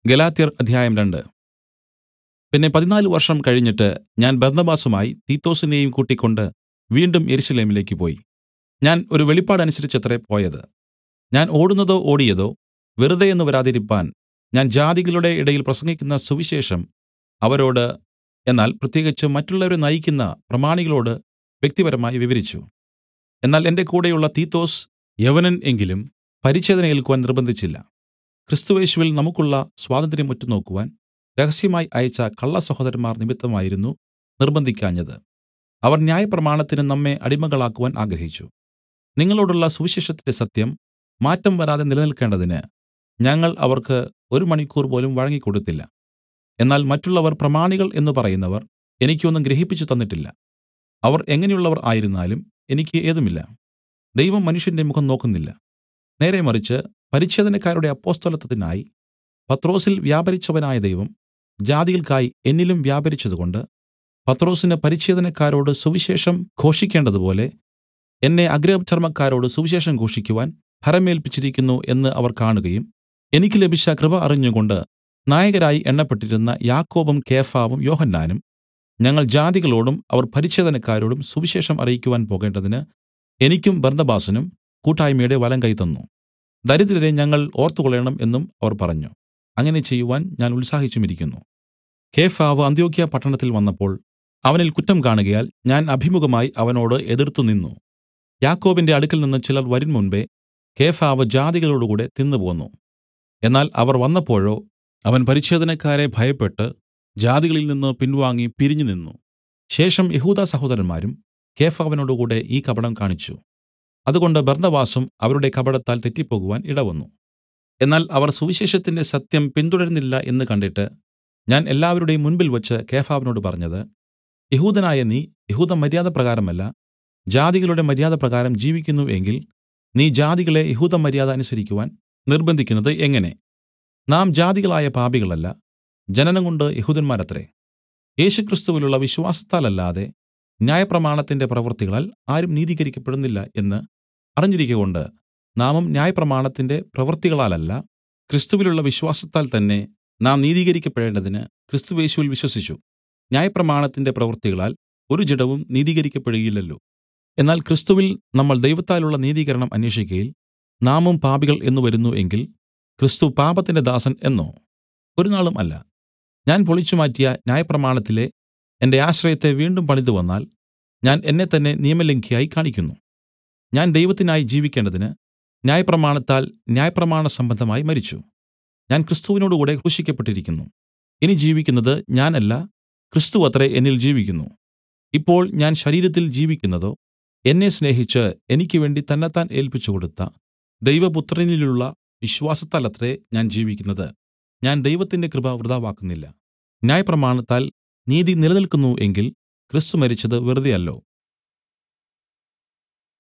ഗലാത്യർ അധ്യായം രണ്ട് പിന്നെ പതിനാല് വർഷം കഴിഞ്ഞിട്ട് ഞാൻ ബർന്നബാസുമായി തീത്തൊസിനെയും കൂട്ടിക്കൊണ്ട് വീണ്ടും യെരൂശലേമിലേക്ക് പോയി ഞാൻ ഒരു വെളിപ്പാട് അനുസരിച്ചത്രേ പോയത് ഞാൻ ഓടുന്നതോ ഓടിയതോ വെറുതെ എന്ന് വരാതിരിപ്പാൻ ഞാൻ ജാതികളുടെ ഇടയിൽ പ്രസംഗിക്കുന്ന സുവിശേഷം അവരോട് എന്നാൽ പ്രത്യേകിച്ച് മറ്റുള്ളവരെ നയിക്കുന്ന പ്രമാണികളോട് വ്യക്തിപരമായി വിവരിച്ചു എന്നാൽ എന്റെ കൂടെയുള്ള തീത്തൊസ് യവനൻ എങ്കിലും പരിച്ഛേദന ഏൽക്കുവാൻ നിർബന്ധിച്ചില്ല ക്രിസ്തുയേശുവിൽ നമുക്കുള്ള സ്വാതന്ത്ര്യം ഒറ്റുനോക്കുവാൻ രഹസ്യമായി അയച്ച കള്ളസഹോദരന്മാർ നിമിത്തമായിരുന്നു നിർബന്ധിക്കാഞ്ഞത് അവർ ന്യായപ്രമാണത്തിന് നമ്മെ അടിമകളാക്കുവാൻ ആഗ്രഹിച്ചു നിങ്ങളോടുള്ള സുവിശേഷത്തിന്റെ സത്യം മാറ്റം വരാതെ നിലനിൽക്കേണ്ടതിന് ഞങ്ങൾ അവർക്ക് ഒരു മണിക്കൂർ പോലും വഴങ്ങിക്കൊടുത്തില്ല എന്നാൽ മറ്റുള്ളവർ പ്രമാണികൾ എന്ന് പറയുന്നവർ എനിക്ക് ഒന്നും ഗ്രഹിപ്പിച്ചു തന്നിട്ടില്ല അവർ എങ്ങനെയുള്ളവർ ആയിരുന്നാലും എനിക്ക് ഏതുമില്ല ദൈവം മനുഷ്യന്റെ മുഖം നോക്കുന്നില്ല നേരെ മറിച്ച് പരിച്ഛേദനക്കാരുടെ അപ്പൊസ്തലത്വത്തിനായി പത്രൊസിൽ വ്യാപരിച്ചവനായ ദൈവം ജാതികൾക്കായി എന്നിലും വ്യാപരിച്ചതുകൊണ്ട് പത്രൊസിന് പരിച്ഛേദനക്കാരോട് സുവിശേഷം ഘോഷിക്കേണ്ടതുപോലെ എന്നെ അഗ്രചർമക്കാരോട് സുവിശേഷം ഘോഷിക്കുവാൻ ഭരമേല്പിച്ചിരിക്കുന്നു എന്ന് അവർ കാണുകയും എനിക്ക് ലഭിച്ച കൃപ അറിഞ്ഞുകൊണ്ട് നായകരായി എണ്ണപ്പെട്ടിരുന്ന യാക്കോബും കേഫാവും യോഹന്നാനും ഞങ്ങൾ ജാതികളോടും അവർ പരിച്ഛേദനക്കാരോടും സുവിശേഷം അറിയിക്കുവാൻ പോകേണ്ടതിന് എനിക്കും ബർന്നബാസിനും കൂട്ടായ്മയുടെ വലങ്കൈ തന്നു ദരിദ്രരെ ഞങ്ങൾ ഓർത്തുകൊള്ളണം എന്നും അവർ പറഞ്ഞു അങ്ങനെ ചെയ്യുവാൻ ഞാൻ ഉത്സാഹിച്ചുമിരിക്കുന്നു കേഫാവ് അന്ത്യോക്യ പട്ടണത്തിൽ വന്നപ്പോൾ അവനിൽ കുറ്റം കാണുകയാൽ ഞാൻ അഭിമുഖമായി അവനോട് എതിർത്തു നിന്നു യാക്കോബിന്റെ അടുക്കൽ നിന്ന് ചിലർ വരും മുൻപേ കേഫാവ് ജാതികളോടുകൂടെ തിന്നുപോന്നു എന്നാൽ അവർ വന്നപ്പോഴോ അവൻ പരിച്ഛേദനക്കാരെ ഭയപ്പെട്ട് ജാതികളിൽ നിന്ന് പിൻവാങ്ങി പിരിഞ്ഞു നിന്നു ശേഷം യഹൂദ സഹോദരന്മാരും കേഫാവിനോടുകൂടെ ഈ കപടം കാണിച്ചു അതുകൊണ്ട് ബർന്നബാസും അവരുടെ കപടത്താൽ തെറ്റിപ്പോകുവാൻ ഇടവന്നു എന്നാൽ അവർ സുവിശേഷത്തിന്റെ സത്യം പിന്തുടരുന്നില്ല എന്ന് കണ്ടിട്ട് ഞാൻ എല്ലാവരുടെയും മുൻപിൽ വെച്ച് കേഫാവിനോട് പറഞ്ഞത് യഹൂദനായ നീ യഹൂദ മര്യാദ പ്രകാരമല്ല ജാതികളുടെ മര്യാദ പ്രകാരം ജീവിക്കുന്നു എങ്കിൽ നീ ജാതികളെ യഹൂദ മര്യാദ അനുസരിക്കുവാൻ നിർബന്ധിക്കുന്നത് എങ്ങനെ നാം ജാതികളായ പാപികളല്ല ജനനം കൊണ്ട് യഹൂദന്മാരത്രേ യേശുക്രിസ്തുവിലുള്ള വിശ്വാസത്താലല്ലാതെ ന്യായപ്രമാണത്തിന്റെ പ്രവൃത്തികളാൽ ആരും നീതീകരിക്കപ്പെടുന്നില്ല എന്ന് അറിഞ്ഞിരിക്കകൊണ്ട് നാമും ന്യായപ്രമാണത്തിന്റെ പ്രവൃത്തികളാലല്ല ക്രിസ്തുവിലുള്ള വിശ്വാസത്താൽ തന്നെ നാം നീതീകരിക്കപ്പെടേണ്ടതിന് ക്രിസ്തുയേശുവിൽ വിശ്വസിച്ചു ന്യായപ്രമാണത്തിന്റെ പ്രവൃത്തികളാൽ ഒരു ജഡവും നീതീകരിക്കപ്പെടുകയില്ലല്ലോ എന്നാൽ ക്രിസ്തുവിൽ നമ്മൾ ദൈവത്താലുള്ള നീതീകരണം അന്വേഷിക്കയിൽ നാമും പാപികൾ എന്ന് വരുന്നു എങ്കിൽ ക്രിസ്തു പാപത്തിന്റെ ദാസൻ എന്നോ ഒരുനാളും അല്ല ഞാൻ പൊളിച്ചുമാറ്റിയ ന്യായപ്രമാണത്തിലെ എന്റെ ആശ്രയത്തെ വീണ്ടും പണിതു വന്നാൽ ഞാൻ എന്നെ തന്നെ നിയമലംഘിയായി കാണിക്കുന്നു ഞാൻ ദൈവത്തിനായി ജീവിക്കേണ്ടതിന് ന്യായപ്രമാണത്താൽ ന്യായപ്രമാണ സംബന്ധമായി മരിച്ചു ഞാൻ ക്രിസ്തുവിനോടുകൂടെ ക്രൂശിക്കപ്പെട്ടിരിക്കുന്നു ഇനി ജീവിക്കുന്നത് ഞാനല്ല ക്രിസ്തു അത്രേ എന്നിൽ ജീവിക്കുന്നു ഇപ്പോൾ ഞാൻ ശരീരത്തിൽ ജീവിക്കുന്നതോ എന്നെ സ്നേഹിച്ച് എനിക്ക് വേണ്ടി തന്നെത്താൻ ഏൽപ്പിച്ചു കൊടുത്ത ദൈവപുത്രനിലുള്ള വിശ്വാസത്താലത്രേ ഞാൻ ജീവിക്കുന്നത് ഞാൻ ദൈവത്തിന്റെ കൃപ വൃഥാവാക്കുന്നില്ല ന്യായപ്രമാണത്താൽ നീതി നിലനിൽക്കുന്നു എങ്കിൽ ക്രിസ്തു മരിച്ചത് വെറുതെയല്ലോ